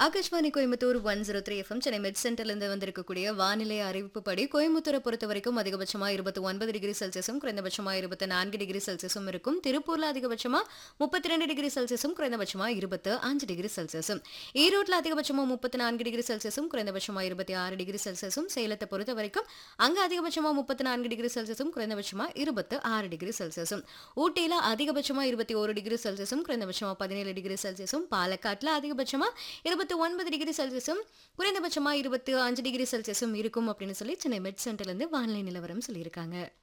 Akashvani Coimbatore one zero three FM Chennai met சென்டர்லேருந்து வந்திருக்கக்கூடிய வானிலை அறிவிப்புப்படி கோயம்புத்தூரை பொறுத்த வரைக்கும் அதிகபட்சமா இருபத்தி ஒன்பது டிகிரி செல்சியஸும் குறைந்தபட்சமா இருபத்தி நான்கு டிகிரி செல்சியஸும் இருக்கும் திருப்பூர்ல அதிகபட்சமா முப்பத்தி ரெண்டு டிகிரி செல்சியஸும் குறைந்தபட்சமா இருபத்தி அஞ்சு டிகிரி செல்சியஸும் ஈரோட்ல அதிகபட்சமா முப்பத்தி நான்கு டிகிரி செல்சியஸும் குறைந்தபட்சமா இருபத்தி ஆறு டிகிரி செல்சியஸும் சேலத்தை பொறுத்த வரைக்கும் அங்க அதிகபட்சமா முப்பத்தி நான்கு டிகிரி செல்சியஸும் குறைந்தபட்சமா இருபத்தி ஆறு டிகிரி செல்சியஸும் ஊட்டியில அதிகபட்சமா இருபத்தி ஒரு டிகிரி செல்சியஸும் குறைந்தபட்சமா பதினேழு டிகிரி செல்சியஸும் பாலக்காட்டுல அதிகபட்சமா இருபத்தி ஒன்பது டிகிரி செல்சியஸும் குறைந்தபட்சமா இருபத்தி அஞ்சு டிகிரி செல்சியஸும் இருக்கும் அப்படின்னு சொல்லி சென்னை மெட் சென்டர்ல இருந்து வானிலை நிலவரம் சொல்லியிருக்காங்க